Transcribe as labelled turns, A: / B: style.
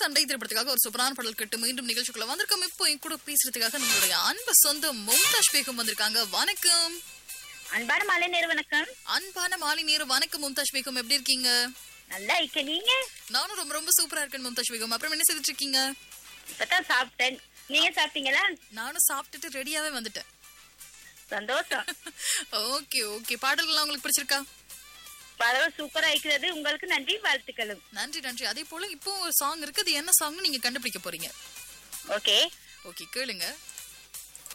A: சண்டை திரைப்படத்துக்காக ஒரு சூப்பரான பாடல் கேட்டு மீண்டும் நிகழ்ச்சிக்குள்ள வந்திருக்கோம் இப்போ என் கூட பேசுறதுக்காக நம்மளுடைய அன்பு சொந்தம் மும்தாஜ் பேகம் வந்திருக்காங்க வணக்கம்
B: அன்பான மாலை நேரு வணக்கம்
A: அன்பான மாலை நேரம் வணக்கம் மும்தாஜ் பேகம் எப்படி இருக்கீங்க
B: நல்லா இருக்க நீங்க
A: நானும் ரொம்ப ரொம்ப சூப்பரா இருக்கேன் மும்தாஜ் பேகம் அப்புறம் என்ன செய்துட்டு இருக்கீங்க
B: இப்பதான் சாப்பிட்டேன் நீங்க சாப்பிட்டீங்களா
A: நானும் சாப்பிட்டுட்டு ரெடியாவே வந்துட்டேன்
B: சந்தோஷம்
A: ஓகே ஓகே பாடல்கள்லாம் உங்களுக்கு பிடிச்சிருக்கா
B: பரவாயில்ல சூப்பரா இருக்கிறது உங்களுக்கு நன்றி வாழ்த்துக்களும்
A: நன்றி நன்றி அதே போல இப்போ ஒரு சாங் இருக்கு அது என்ன சாங்னு நீங்க கண்டுபிடிக்க போறீங்க
B: ஓகே
A: ஓகே கேளுங்க